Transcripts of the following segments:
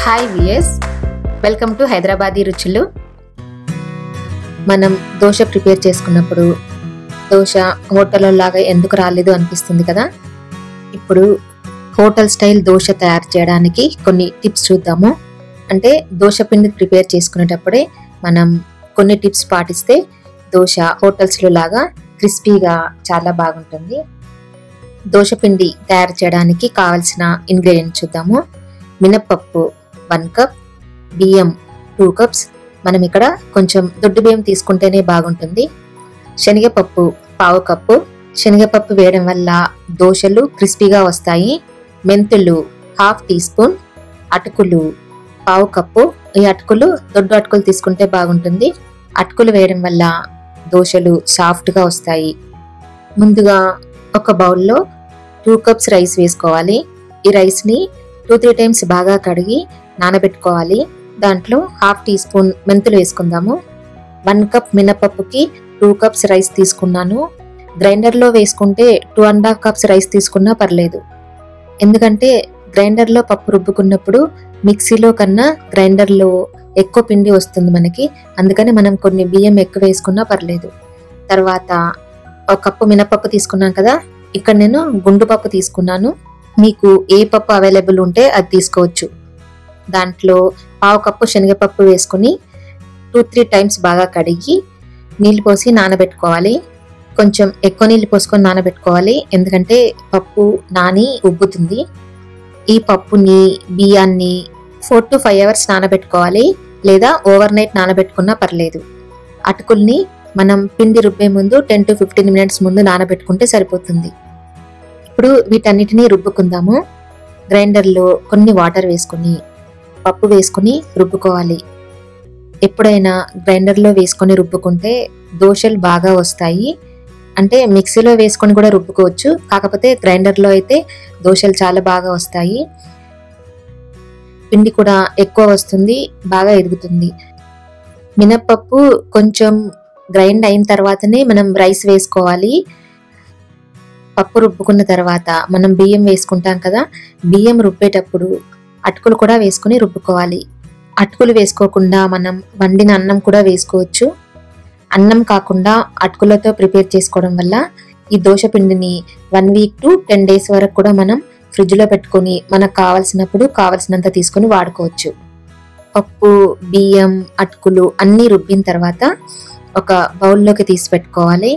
hi V S welcome to Hyderabadi రుచులు మనం dosa prepare చేసుకున్నప్పుడు దోశ హోటల్లో లాగా ఎందుకు రాలేదు అనిపిస్తుంది కదా ఇప్పుడు హోటల్ స్టైల్ దోశ తయారు చేయడానికి కొన్ని టిప్స్ చూద్దాము అంటే దోశ పిండి ప్రిపేర్ చేసుకునేటప్పుడే మనం కొన్ని టిప్స్ పాటిస్తే దోశ హోటల్స్లో లాగా క్రిస్పీగా చాలా బాగుంటుంది దోశ పిండి తయారు చేయడానికి కావలసిన ఇంగ్రీడియంట్స్ చూద్దాము మినప్పప్పు వన్ కప్ బియ్యం టూ కప్స్ మనం ఇక్కడ కొంచెం దొడ్డు బియ్యం తీసుకుంటేనే బాగుంటుంది శనగపప్పు పావు కప్పు శనగపప్పు వేయడం వల్ల దోశలు క్రిస్పీగా వస్తాయి మెంతులు హాఫ్ టీ స్పూన్ అటుకులు పావు కప్పు ఈ అటుకులు దొడ్డు అటుకులు తీసుకుంటే బాగుంటుంది అటుకులు వేయడం వల్ల దోశలు సాఫ్ట్గా వస్తాయి ముందుగా ఒక బౌల్లో టూ కప్స్ రైస్ వేసుకోవాలి ఈ రైస్ని టూ త్రీ టైమ్స్ బాగా కడిగి నానబెట్టుకోవాలి దాంట్లో హాఫ్ టీ స్పూన్ మెంతులు వేసుకుందాము వన్ కప్ మినపప్పుకి టూ కప్స్ రైస్ తీసుకున్నాను గ్రైండర్లో వేసుకుంటే two and half cups rice తీసుకున్నా పర్లేదు ఎందుకంటే గ్రైండర్లో పప్పు రుబ్బుకున్నప్పుడు మిక్సీలో కన్నా గ్రైండర్లో ఎక్కువ పిండి వస్తుంది మనకి అందుకని మనం కొన్ని బియ్యం ఎక్కువ వేసుకున్నా పర్లేదు తర్వాత ఒక కప్పు మినపప్పు తీసుకున్నాం కదా ఇక్కడ నేను గుండు పప్పు తీసుకున్నాను మీకు ఏ పప్పు అవైలబుల్ ఉంటే అది తీసుకోవచ్చు దాంట్లో పావు కప్పు శనగపప్పు వేసుకుని టూ త్రీ టైమ్స్ బాగా కడిగి నీళ్ళు పోసి నానబెట్టుకోవాలి కొంచెం ఎక్కువ నీళ్ళు పోసుకొని నానబెట్టుకోవాలి ఎందుకంటే పప్పు నాని ఉబ్బుతుంది ఈ పప్పుని బియ్యాన్ని ఫోర్ టు ఫైవ్ అవర్స్ నానబెట్టుకోవాలి లేదా ఓవర్ నైట్ నానబెట్టుకున్నా పర్లేదు అటుకుల్ని మనం పిండి రుబ్బే ముందు టెన్ టు ఫిఫ్టీన్ మినిట్స్ ముందు నానబెట్టుకుంటే సరిపోతుంది ఇప్పుడు వీటన్నిటిని రుబ్బుకుందాము గ్రైండర్లో కొన్ని వాటర్ వేసుకుని పప్పు వేసుకుని రుబ్బుకోవాలి ఎప్పుడైనా గ్రైండర్లో వేసుకొని రుబ్బుకుంటే దోశలు బాగా వస్తాయి అంటే మిక్సీలో వేసుకొని కూడా రుబ్బుకోవచ్చు కాకపోతే గ్రైండర్లో అయితే దోశలు చాలా బాగా వస్తాయి పిండి కూడా ఎక్కువ వస్తుంది బాగా ఎదుగుతుంది మినప్పప్పు కొంచెం గ్రైండ్ అయిన తర్వాతనే మనం రైస్ వేసుకోవాలి పప్పు రుబ్బుకున్న తర్వాత మనం బియ్యం వేసుకుంటాం కదా బియ్యం రుబ్బేటప్పుడు అటుకులు కూడా వేసుకుని రుబ్బుకోవాలి అటుకులు వేసుకోకుండా మనం వండిన అన్నం కూడా వేసుకోవచ్చు అన్నం కాకుండా అటుకులతో ప్రిపేర్ చేసుకోవడం వల్ల ఈ దోశ పిండిని one week to ten days వరకు కూడా మనం ఫ్రిడ్జ్లో పెట్టుకొని మనకు కావాల్సినప్పుడు కావాల్సినంత తీసుకొని వాడుకోవచ్చు పప్పు బియ్యం అటుకులు అన్నీ రుబ్బిన తర్వాత ఒక బౌల్లోకి తీసి పెట్టుకోవాలి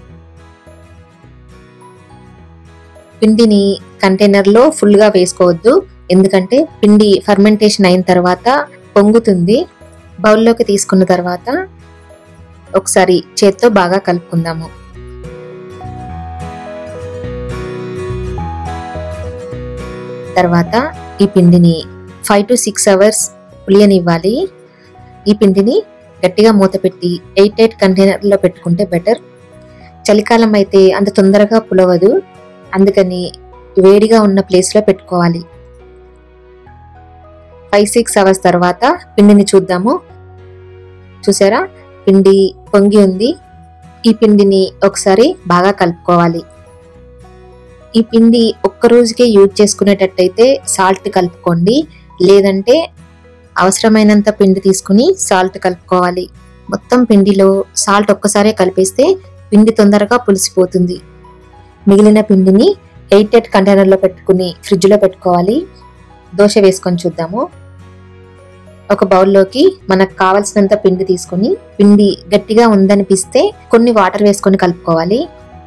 పిండిని కంటైనర్లో ఫుల్గా వేసుకోవద్దు ఎందుకంటే పిండి ఫర్మెంటేషన్ అయిన తర్వాత పొంగుతుంది బౌల్లోకి తీసుకున్న తర్వాత ఒకసారి చేత్తో బాగా కలుపుకుందాము తర్వాత ఈ పిండిని ఫైవ్ టు సిక్స్ అవర్స్ పులియనివ్వాలి ఈ పిండిని గట్టిగా మూత పెట్టి ఎయిట్ ఎయిట్ కంటైనర్లో పెట్టుకుంటే బెటర్ చలికాలం అయితే అంత తొందరగా పులవదు అందుకని వేడిగా ఉన్న ప్లేస్లో పెట్టుకోవాలి ఫైవ్ సిక్స్ అవర్స్ తర్వాత పిండిని చూద్దాము చూసారా పిండి పొంగి ఉంది ఈ పిండిని ఒకసారి బాగా కలుపుకోవాలి ఈ పిండి ఒక్క రోజుకే యూజ్ చేసుకునేటట్టయితే సాల్ట్ కలుపుకోండి లేదంటే అవసరమైనంత పిండి తీసుకుని సాల్ట్ కలుపుకోవాలి మొత్తం పిండిలో సాల్ట్ ఒక్కసారే కలిపేస్తే పిండి తొందరగా పులిసిపోతుంది మిగిలిన పిండిని ఎయిట్ ఎయిట్ కంటైనర్లో పెట్టుకుని ఫ్రిడ్జ్లో పెట్టుకోవాలి దోశ వేసుకొని చూద్దాము ఒక బౌల్లోకి మనకు కావలసినంత పిండి తీసుకొని పిండి గట్టిగా ఉందనిపిస్తే కొన్ని వాటర్ వేసుకొని కలుపుకోవాలి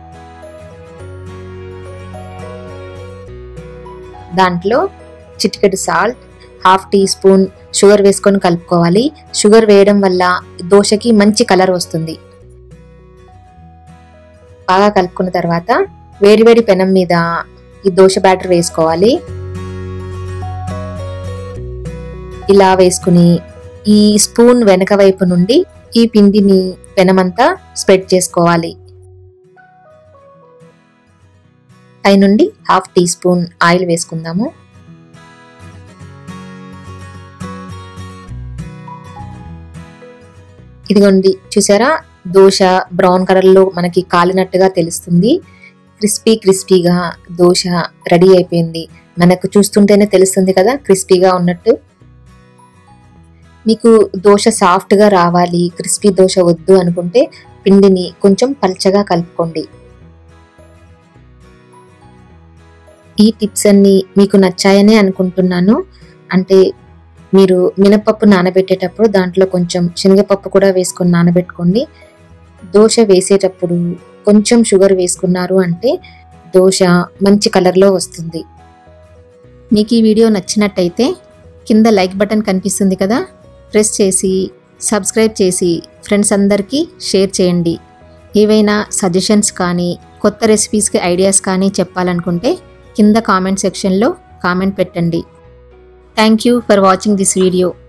దాంట్లో చిటికెడు salt half teaspoon sugar వేసుకొని కలుపుకోవాలి షుగర్ వేయడం వల్ల దోశకి మంచి కలర్ వస్తుంది బాగా కలుపుకున్న తర్వాత వేడివేడి పెనం మీద ఈ దోశ బ్యాటర్ వేసుకోవాలి ఇలా వేసుకుని ఈ స్పూన్ వెనక వైపు నుండి ఈ పిండిని పెనమంతా స్ప్రెడ్ చేసుకోవాలి పైనుండి హాఫ్ టీ స్పూన్ ఆయిల్ వేసుకుందాము ఇదిగోండి చూసారా దోశ బ్రౌన్ కలర్లో మనకి కాలినట్టుగా తెలుస్తుంది క్రిస్పీ క్రిస్పీగా దోశ రెడీ అయిపోయింది మనకు చూస్తుంటేనే తెలుస్తుంది కదా క్రిస్పీగా ఉన్నట్టు మీకు దోశ సాఫ్ట్గా రావాలి క్రిస్పీ దోశ వద్దు అనుకుంటే పిండిని కొంచెం పల్చగా కలుపుకోండి ఈ టిప్స్ అన్ని మీకు నచ్చాయనే అనుకుంటున్నాను అంటే మీరు మినపప్పు నానబెట్టేటప్పుడు దాంట్లో కొంచెం శనగపప్పు కూడా వేసుకొని నానబెట్టుకోండి దోశ వేసేటప్పుడు కొంచెం షుగర్ వేసుకున్నారు అంటే దోశ మంచి కలర్లో వస్తుంది మీకు ఈ వీడియో నచ్చినట్టయితే కింద లైక్ బటన్ కనిపిస్తుంది కదా ప్రెస్ చేసి సబ్స్క్రైబ్ చేసి ఫ్రెండ్స్ అందరికీ షేర్ చేయండి ఏవైనా సజెషన్స్ కానీ కొత్త రెసిపీస్కి ఐడియాస్ కానీ చెప్పాలనుకుంటే కింద కామెంట్ సెక్షన్లో కామెంట్ పెట్టండి thank you for watching this video